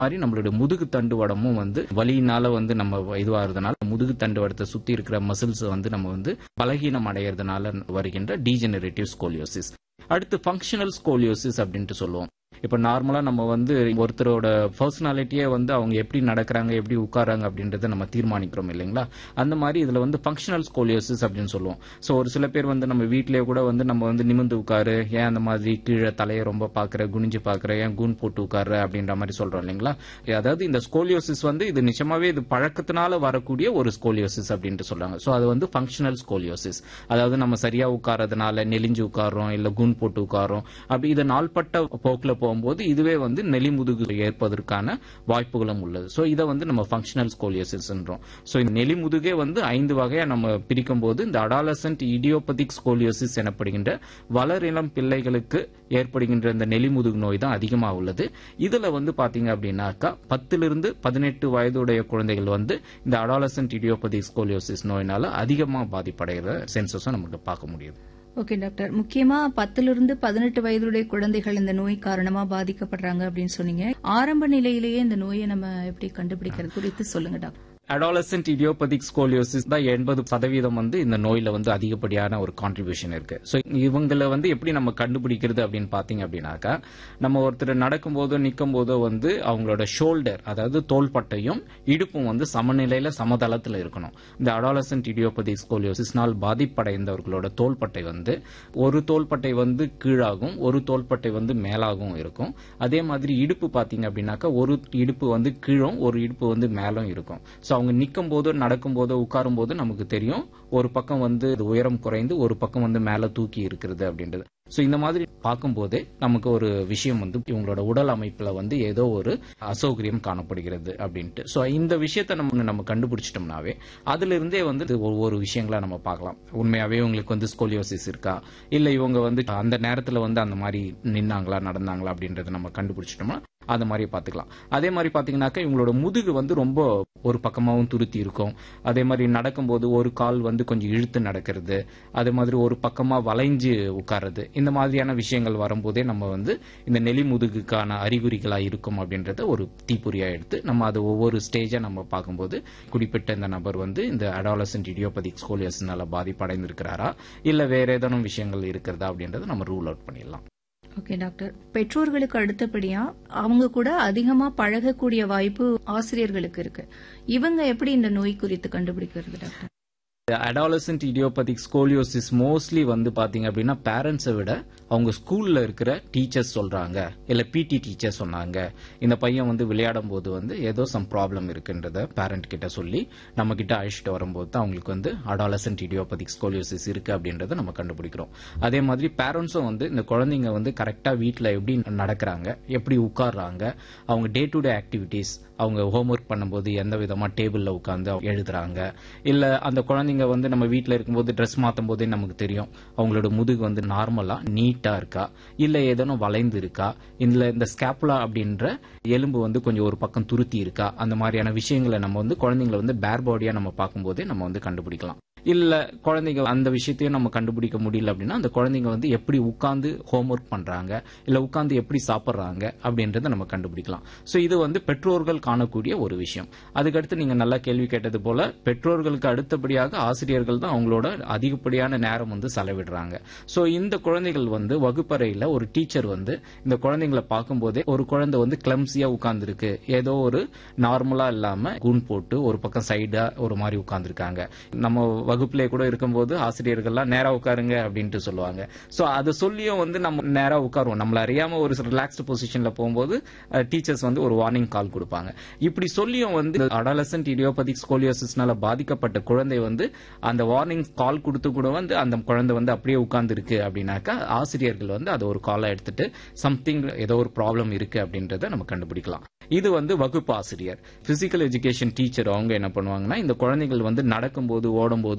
மாதிரி நம்மளுடைய முதுகு தண்டுவடமும் வந்து வலியினால வந்து நம்ம இதுவாகிறதுனால முதுகு தண்டுவடத்தை சுத்தி இருக்கிற மசில்ஸ் வந்து நம்ம வந்து பலகீனம் அடைகிறதுனால வருகின்ற டீஜெனரேட்டிவ் ஸ்கோலியோசிஸ் அடுத்து ஃபங்க்ஷனல் ஸ்கோலியோசிஸ் அப்படின்ட்டு சொல்லுவோம் இப்ப நார்மலா நம்ம வந்து ஒருத்தரோட பர்சனாலிட்டியே வந்து அவங்க எப்படி நடக்கிறாங்க எப்படி உட்காராங்க அப்படின்றத நம்ம தீர்மானிக்கிறோம் இல்லைங்களா அந்த மாதிரி இதுல வந்து ஃபங்க்ஷனல் ஸ்கோலியோசிஸ் அப்படின்னு சொல்லுவோம் சோ ஒரு சில பேர் வந்து நம்ம வீட்லயே கூட வந்து நம்ம வந்து நிமிந்து உட்காரு ஏன் அந்த மாதிரி கீழே தலையை ரொம்ப பாக்குற குனிஞ்சு பாக்குற ஏன் கூன் போட்டு உட்காரு அப்படின்ற மாதிரி சொல்றோம் இல்லைங்களா அதாவது இந்த ஸ்கோலியோசிஸ் வந்து இது நிஜமாவே இது பழக்கத்தினால வரக்கூடிய ஒரு ஸ்கோலியோசிஸ் அப்படின்ட்டு சொல்றாங்க சோ அது வந்து ஃபங்க்ஷனல் ஸ்கோலியோசிஸ் அதாவது நம்ம சரியா உட்காரதுனால நெலிஞ்சு உட்காரோம் இல்ல கூன் போட்டு உட்காரோம் அப்படி இது நாள்பட்ட போக்குல போகும்போது இதுவே வந்து நெலிமுதுகு ஏற்பதற்கான வாய்ப்புகளும் உள்ளது சோ இதை வந்து நம்ம ஃபங்க்ஷனல் ஸ்கோலியோசிஸ்ன்றோம் சோ இந்த நெலிமுதுகே வந்து ஐந்து வகையா நம்ம பிரிக்கும் போது இந்த அடாலசன்ட் இடியோபதிக் ஸ்கோலியோசிஸ் எனப்படுகின்ற வளரிளம் பிள்ளைகளுக்கு ஏற்படுகின்ற இந்த நெலிமுதுகு நோய் தான் அதிகமாக உள்ளது இதுல வந்து பாத்தீங்க அப்படின்னாக்கா பத்திலிருந்து பதினெட்டு வயதுடைய குழந்தைகள் வந்து இந்த அடாலசன்ட் இடியோபதிக் ஸ்கோலியோசிஸ் நோயினால அதிகமாக பாதிப்படைகிற சென்சஸும் நமக்கு பார்க்க முடியுது ஓகே டாக்டர் முக்கியமா பத்துல இருந்து பதினெட்டு வயதுடைய குழந்தைகள் இந்த நோய் காரணமா பாதிக்கப்படுறாங்க அப்படின்னு சொன்னீங்க ஆரம்ப நிலையிலேயே இந்த நோயை நம்ம எப்படி கண்டுபிடிக்கிறது குறித்து சொல்லுங்க டாக்டர் அடாலசன்ட் இடியோபதிக் ஸ்கோலியோசிஸ் தான் எண்பது சதவீதம் வந்து இந்த நோயில வந்து அதிகப்படியான ஒரு கான்ட்ரிபியூஷன் இருக்கு ஸோ இவங்களை வந்து எப்படி நம்ம கண்டுபிடிக்கிறது அப்படின்னு பாத்தீங்க அப்படின்னாக்கா நம்ம ஒருத்தர் நடக்கும் போதோ நிற்கும் போதோ வந்து அவங்களோட ஷோல்டர் அதாவது தோள்பட்டையும் இடுப்பும் வந்து சமநிலையில சமதளத்தில் இருக்கணும் இந்த அடாலசன்ட் இடியோபதிக் ஸ்கோலியோசிஸ்னால் பாதிப்படைந்தவர்களோட தோள்பட்டை வந்து ஒரு தோள்பட்டை வந்து கீழாகும் ஒரு தோள்பட்டை வந்து மேலாகவும் இருக்கும் அதே மாதிரி இடுப்பு பாத்தீங்க அப்படின்னாக்கா ஒரு இடுப்பு வந்து கீழும் ஒரு இடுப்பு வந்து மேலும் இருக்கும் ஸோ அவங்க நிற்கும் போதோ நடக்கும் போதோ உட்காரும் போது நமக்கு தெரியும் ஒரு பக்கம் வந்து உயரம் குறைந்து ஒரு பக்கம் வந்து மேல தூக்கி இருக்கிறது அப்படின்றது ஸோ இந்த மாதிரி பார்க்கும்போதே நமக்கு ஒரு விஷயம் வந்து இவங்களோட உடல் அமைப்புல வந்து ஏதோ ஒரு அசௌகரியம் காணப்படுகிறது அப்படின்ட்டு ஸோ இந்த விஷயத்தை நம்ம நம்ம கண்டுபிடிச்சிட்டோம்னாவே அதுல இருந்தே வந்து இது ஒவ்வொரு விஷயங்களா நம்ம பார்க்கலாம் உண்மையாவே இவங்களுக்கு வந்து ஸ்கோலியோசிஸ் இருக்கா இல்ல இவங்க வந்து அந்த நேரத்துல வந்து அந்த மாதிரி நின்னாங்களா நடந்தாங்களா அப்படின்றத நம்ம கண்டுபிடிச்சிட்டோம்னா அந்த மாதிரி பார்த்துக்கலாம் அதே மாதிரி பார்த்தீங்கன்னாக்கா இவங்களோட முதுகு வந்து ரொம்ப ஒரு பக்கமாகவும் துருத்தி இருக்கும் அதே மாதிரி நடக்கும்போது ஒரு கால் வந்து கொஞ்சம் இழுத்து நடக்கிறது அதே மாதிரி ஒரு பக்கமா வளைஞ்சு உட்கார்றது இந்த மாதிரியான விஷயங்கள் வரும்போதே நம்ம வந்து இந்த நெலி முதுகுக்கான அறிகுறிகளா இருக்கும் அப்படின்றத ஒரு தீப்பொறியா எடுத்து நம்ம அது ஒவ்வொரு ஸ்டேஜா நம்ம பார்க்கும்போது குறிப்பிட்ட இந்த நபர் வந்து இந்த அடாலசன்ட் இடியோபதிக் ஸ்கோலியஸ்னால பாதிப்படைந்திருக்கிறாரா இல்ல வேற ஏதேனும் விஷயங்கள் இருக்கிறதா அப்படின்றத நம்ம ரூல் அவுட் பண்ணிடலாம் ஓகே டாக்டர் பெற்றோர்களுக்கு அடுத்தபடியா அவங்க கூட அதிகமா பழகக்கூடிய வாய்ப்பு ஆசிரியர்களுக்கு இருக்கு இவங்க எப்படி இந்த நோய் குறித்து கண்டுபிடிக்கிறது doctor adolescent idiopathic scoliosis mostly வந்து பாத்தீங்க அப்படின்னா பேரண்ட்ஸை விட அவங்க ஸ்கூல்ல இருக்கிற டீச்சர்ஸ் சொல்றாங்க இல்ல பிடி டீச்சர் சொன்னாங்க இந்த பையன் வந்து விளையாடும் போது வந்து ஏதோ சம் ப்ராப்ளம் இருக்குன்றத பேரண்ட் கிட்ட சொல்லி நம்ம கிட்ட அழைச்சிட்டு வரும்போது தான் அவங்களுக்கு வந்து அடாலசன்ட் இடியோபதிக் ஸ்கோலியோசிஸ் இருக்கு அப்படின்றத நம்ம கண்டுபிடிக்கிறோம் அதே மாதிரி பேரண்ட்ஸும் வந்து இந்த குழந்தைங்க வந்து கரெக்டா வீட்டில் எப்படி நடக்கிறாங்க எப்படி உட்கார்றாங்க அவங்க டே டு டே ஆக்டிவிட்டீஸ் அவங்க ஹோம்ஒர்க் பண்ணும்போது எந்த விதமா டேபிள்ல உட்காந்து எழுதுறாங்க இல்ல அந்த குழந்தைங்க வந்து நம்ம வீட்டில் இருக்கும்போது ட்ரெஸ் மாத்தும் போதே நமக்கு தெரியும் அவங்களோட முதுகு வந்து நார்மலா நீட்டா இருக்கா இல்ல ஏதேனும் வளைந்து இருக்கா இல்ல இந்த ஸ்கேப்புலா அப்படின்ற எலும்பு வந்து கொஞ்சம் ஒரு பக்கம் துருத்தி இருக்கா அந்த மாதிரியான விஷயங்களை நம்ம வந்து குழந்தைங்களை வந்து பேர் பாடியா நம்ம பார்க்கும்போதே நம்ம வந்து கண்டுபிடிக்கலாம் இல்ல குழந்தைங்க அந்த விஷயத்தையும் நம்ம கண்டுபிடிக்க முடியல அப்படின்னா அந்த குழந்தைங்க வந்து எப்படி உட்கார்ந்து ஹோம்ஒர்க் பண்றாங்க இல்ல உட்கார்ந்து எப்படி சாப்பிடுறாங்க அப்படின்றத நம்ம கண்டுபிடிக்கலாம் சோ இது வந்து பெற்றோர்கள் காணக்கூடிய ஒரு விஷயம் அதுக்கடுத்து நீங்க நல்லா கேள்வி கேட்டது போல பெற்றோர்களுக்கு அடுத்தபடியாக ஆசிரியர்கள் தான் அவங்களோட அதிகப்படியான நேரம் வந்து செலவிடுறாங்க சோ இந்த குழந்தைகள் வந்து வகுப்பறையில ஒரு டீச்சர் வந்து இந்த குழந்தைங்களை பார்க்கும்போதே ஒரு குழந்தை வந்து கிளம்சியா உட்கார்ந்து இருக்கு ஏதோ ஒரு நார்மலா இல்லாம கூன் போட்டு ஒரு பக்கம் சைடா ஒரு மாதிரி உட்கார்ந்துருக்காங்க நம்ம வகுப்புல கூட இருக்கும்போது ஆசிரியர்கள்லாம் நேரா உட்காருங்க அப்படின்ட்டு சொல்லுவாங்க சோ அதை சொல்லியும் வந்து நம்ம நேரா உட்காருவோம் நம்மள அறியாம ஒரு ரிலாக்ஸ்டு பொசிஷன்ல போகும்போது டீச்சர்ஸ் வந்து ஒரு வார்னிங் கால் கொடுப்பாங்க இப்படி சொல்லியும் வந்து அடாலசன்ட் இடியோபதிக் ஸ்கோலியோசிஸ்னால பாதிக்கப்பட்ட குழந்தை வந்து அந்த வார்னிங் கால் கொடுத்து கூட வந்து அந்த குழந்தை வந்து அப்படியே உட்கார்ந்து இருக்கு அப்படின்னாக்கா ஆசிரியர்கள் வந்து அதை ஒரு காலை எடுத்துட்டு சம்திங் ஏதோ ஒரு ப்ராப்ளம் இருக்கு அப்படின்றத நம்ம கண்டுபிடிக்கலாம் இது வந்து வகுப்பு ஆசிரியர் பிசிக்கல் எஜுகேஷன் டீச்சர் அவங்க என்ன பண்ணுவாங்கன்னா இந்த குழந்தைகள் வந்து நடக்கும்போது ஓடும்போது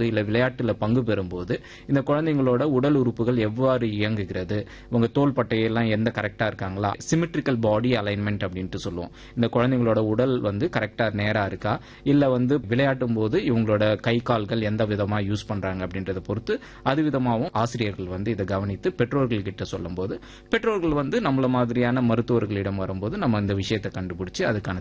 போது இல்ல விளையாட்டுல பங்கு பெறும்போது இந்த குழந்தைங்களோட உடல் உறுப்புகள் எவ்வாறு இயங்குகிறது இவங்க தோள்பட்டையெல்லாம் எந்த கரெக்டா இருக்காங்களா சிமெட்ரிக்கல் பாடி அலைன்மெண்ட் அப்படின்ட்டு சொல்லுவோம் இந்த குழந்தைங்களோட உடல் வந்து கரெக்டா நேரா இருக்கா இல்ல வந்து விளையாட்டும் போது இவங்களோட கை கால்கள் எந்த விதமா யூஸ் பண்றாங்க அப்படின்றத பொறுத்து அது விதமாகவும் ஆசிரியர்கள் வந்து இதை கவனித்து பெற்றோர்கள் கிட்ட சொல்லும் போது பெற்றோர்கள் வந்து நம்மள மாதிரியான மருத்துவர்களிடம் வரும்போது நம்ம இந்த விஷயத்தை கண்டுபிடிச்சு அதுக்கான